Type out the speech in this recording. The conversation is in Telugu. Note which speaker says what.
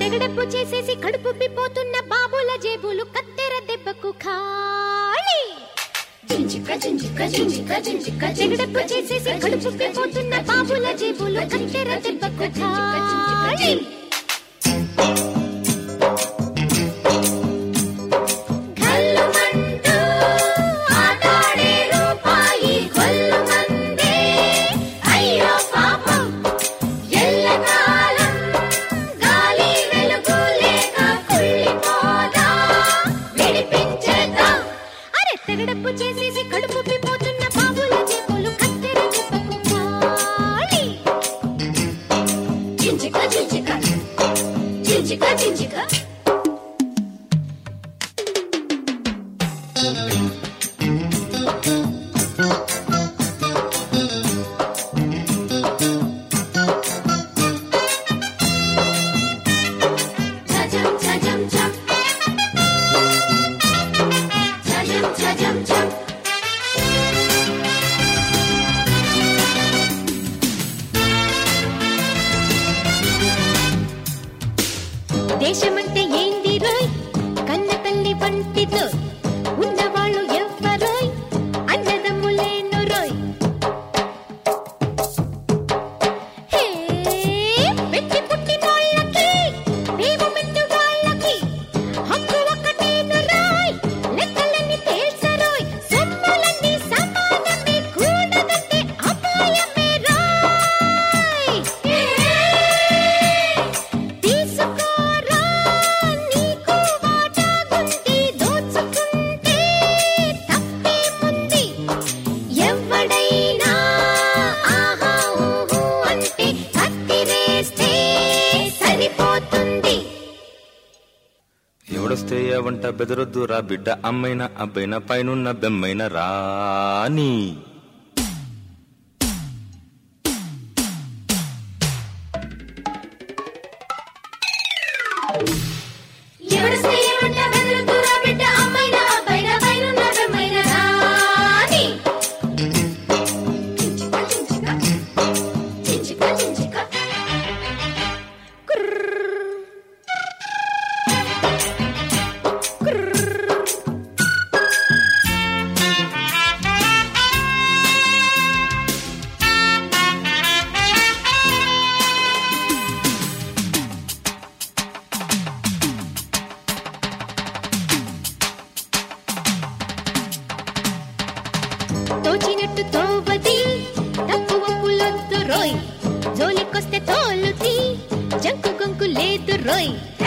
Speaker 1: తెగడప్పు చేసేసి కడుపు పిపోతున్న బాబుల జేబులు కత్తెర దెబ్బకు ఖాళీ
Speaker 2: జింజిక జింజిక జింజిక జింజిక
Speaker 1: తెగడప్పు చేసేసి కడుపు పిపోతున్న బాబుల జేబులు కత్తెర దెబ్బకు ఖాళీ
Speaker 2: గల్లుమంటూ ఆటాడే రూపాయి గొల్లుమందే అయ్యో పాపం ఎల్లకాలం గాలి వెలుగు లేక కుళ్ళిపోదా విడిపించేద్దాం
Speaker 1: అరే తెగడప్పు చేసేసి కడుపు పిపోతున్న బాబుల జేబులు కత్తెర దెబ్బకు ఖాళీ
Speaker 2: జింజిక జింజిక జింజిక జింజిక చజం చజం చం చజం చజం చం
Speaker 1: దేశమంటే ఏంది రోయ్ కన్న తల్లి వంటి రోయ్ ఉన్నవాళ్ళు ఎవ్వరోయ్ అన్నదమ్ములేను రోయ్ హే పెట్టి పుట్టినోళ్ళకి మేము మెట్టు వాళ్ళకి హక్కు ఒక్కటేను రోయ్ లెక్కలన్నీ తేల్చరోయ్ సొమ్ములన్నీ సమానమే కూడదంటే అపాయమే రోయ్ తీసుకోరా నీకు వాటాగుంది దోచుకుంటే తప్పేముంది ఎవడైనా ఆహా ఊహు అంటే కత్తిరేస్తే సరిపోతుంది
Speaker 3: ఎవడొస్తే వంట బెదరొద్దు రా బిడ్డ అమ్మైన అబ్బైన పైనున్న బెమ్మైన రాని
Speaker 2: ఎవరిస్తే ఏమంట బెదరుతురా బిడ్డ అమ్మైనా అబ్బాయినా పైనున్న బెమ్మైనా రాని జింజిక జింజిక జింజిక జింజిక
Speaker 1: తోచినట్టు తోవది తక్కువ పులొద్దు రోయ్ జోలికొస్తే తోలుతి జంకు గొంకు లేదు రోయ్